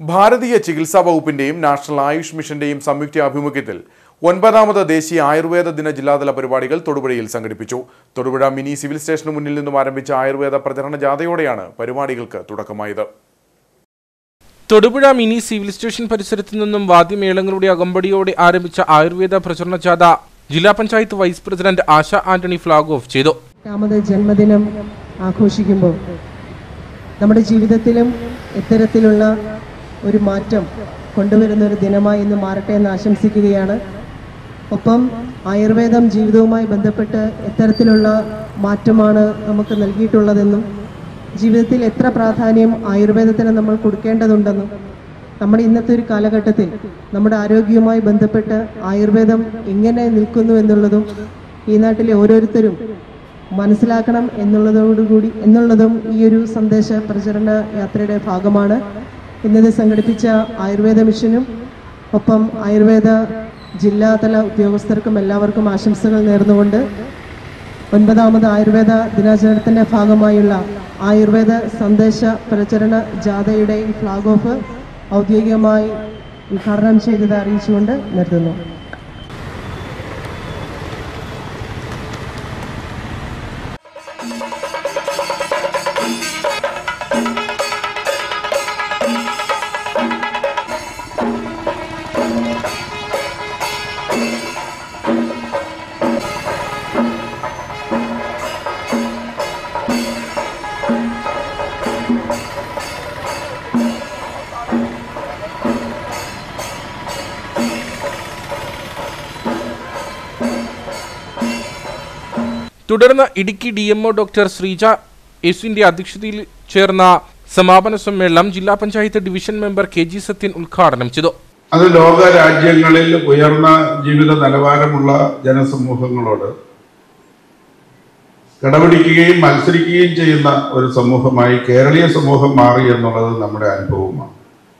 ഭാരതീയ ചികിത്സാ വകുപ്പിന്റെയും നാഷണൽ ആയുഷ് മിഷന്റെയും സംയുക്ത ആഭിമുഖ്യത്തിൽ ഒൻപതാമത് ദേശീയ ആയുർവേദ ദിന ജില്ലാതല പരിപാടികൾ തൊടുപുഴയിൽ സംഘടിപ്പിച്ചു തൊടുപുഴ മിനി സിവിൽ സ്റ്റേഷന് മുന്നിൽ നിന്നും ആരംഭിച്ച ആയുർവേദ പ്രചരണ ജാഥയോടെയാണ് പരിപാടികൾക്ക് തുടക്കമായത് തൊടുപുഴ മിനി സിവിൽ സ്റ്റേഷൻ പരിസരത്തു നിന്നും വാദ്യമേളങ്ങളുടെ അകമ്പടിയോടെ ആരംഭിച്ച ആയുർവേദ പ്രചരണ ജാഥ ജില്ലാ panchayat vice president Asha Antony flag off ചെയ്തു രണ്ടാമത് ജന്മദിനം ആഘോഷിക്കുമ്പോൾ നമ്മുടെ ജീവിതത്തിലും ഇത്തരത്തിലുള്ള ഒരു മാറ്റം കൊണ്ടുവരുന്ന ഒരു ദിനമായി ഇന്ന് മാറട്ടെ എന്ന് ആശംസിക്കുകയാണ് ഒപ്പം ആയുർവേദം ജീവിതവുമായി ബന്ധപ്പെട്ട് എത്തരത്തിലുള്ള മാറ്റമാണ് നമുക്ക് നൽകിയിട്ടുള്ളതെന്നും ജീവിതത്തിൽ എത്ര പ്രാധാന്യം ആയുർവേദത്തിന് നമ്മൾ കൊടുക്കേണ്ടതുണ്ടെന്നും നമ്മുടെ ഇന്നത്തെ ഒരു കാലഘട്ടത്തിൽ നമ്മുടെ ആരോഗ്യവുമായി ബന്ധപ്പെട്ട് ആയുർവേദം എങ്ങനെ നിൽക്കുന്നു എന്നുള്ളതും ഈ നാട്ടിലെ ഓരോരുത്തരും മനസ്സിലാക്കണം എന്നുള്ളതോടുകൂടി എന്നുള്ളതും ഈ ഒരു സന്ദേശ പ്രചരണ യാത്രയുടെ ഭാഗമാണ് ഇന്നത് സംഘടിപ്പിച്ച ആയുർവേദ മിഷനും ഒപ്പം ആയുർവേദ ജില്ലാതല ഉദ്യോഗസ്ഥർക്കും എല്ലാവർക്കും ആശംസകൾ നേർന്നുകൊണ്ട് ഒൻപതാമത് ആയുർവേദ ദിനാചരണത്തിന്റെ ഭാഗമായുള്ള ആയുർവേദ സന്ദേശ പ്രചരണ ജാഥയുടെ ഈ ഫ്ലാഗ് ഓഫ് ഔദ്യോഗികമായി ഉദ്ഘാടനം ചെയ്തത് അറിയിച്ചുകൊണ്ട് നിർത്തുന്നു തുടർന്ന് Idukki D MO doctor Sreeja യേസുവിന്റെ അധ്യക്ഷതയിൽ ചേർന്ന സമാപന സമ്മേളനം ജില്ലാ panchayat division member K G Sathyan ഉദ്ഘാടനം ചെയ്തു അത് ലോക രാജ്യങ്ങളിൽ ഉയർന്ന ജീവിത നിലവാരമുള്ള ജനസമൂഹങ്ങളോട് കടപിടിക്കുകയും മത്സരിക്കുകയും ചെയ്യുന്ന ഒരു സമൂഹമായി കേരളീയ സമൂഹം മാറി എന്നുള്ളത് നമ്മുടെ അനുഭവമാണ്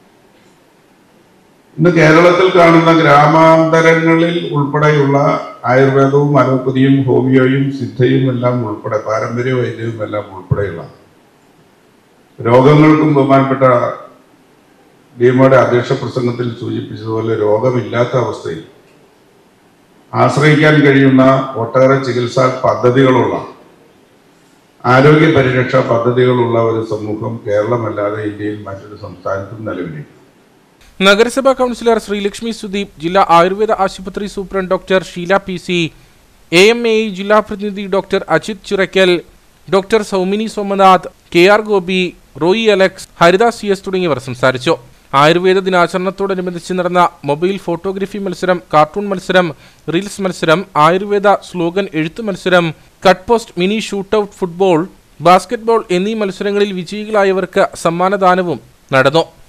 ഇന്ന് കേരളത്തിൽ കാണുന്ന ഗ്രാമാന്തരങ്ങളിൽ ഉൾപ്പെടെയുള്ള ആയുർവേദവും അലോപ്പതിയും ഹോമിയോയും സിദ്ധയും എല്ലാം ഉൾപ്പെടെ പാരമ്പര്യ വൈദ്യവും എല്ലാം ഉൾപ്പെടെയുള്ള രോഗങ്ങൾക്കും ബഹുമാനപ്പെട്ട ഡിഎംഒയുടെ അധ്യക്ഷ പ്രസംഗത്തിൽ സൂചിപ്പിച്ചതുപോലെ രോഗമില്ലാത്ത അവസ്ഥയിൽ ആശ്രയിക്കാൻ കഴിയുന്ന ഒട്ടേറെ ചികിത്സാ പദ്ധതികളുള്ള ആരോഗ്യ പരിരക്ഷാ പദ്ധതികളുള്ള ഒരു സമൂഹം കേരളമല്ലാതെ ഇന്ത്യയിൽ മറ്റൊരു സംസ്ഥാനത്തും നിലവിലില്ല നഗരസഭാ കൗൺസിലർ ശ്രീലക്ഷ്മി സുദീപ് ജില്ലാ ആയുർവേദ ആശുപത്രി superintendent doctor Sheela P C A M A ജില്ലാ പ്രതിനിധി doctor Ajith Chirakkal doctor Saumini Somanath K R Gopi Roy Alex Haridas C S തുടങ്ങിയവർ സംസാരിച്ചു ആയുർവേദ ദിനാചരണത്തോടനുബന്ധിച്ച് നടന്ന മൊബൈൽ ഫോട്ടോഗ്രഫി മത്സരം കാർട്ടൂൺ മത്സരം റീൽസ് മത്സരം ആയുർവേദ സ്ലോഗൻ എഴുത്ത് മത്സരം cut post mini shootout football basketball എന്നീ മത്സരങ്ങളിൽ വിജയികളായവർക്ക് സമ്മാനദാനവും നടന്നു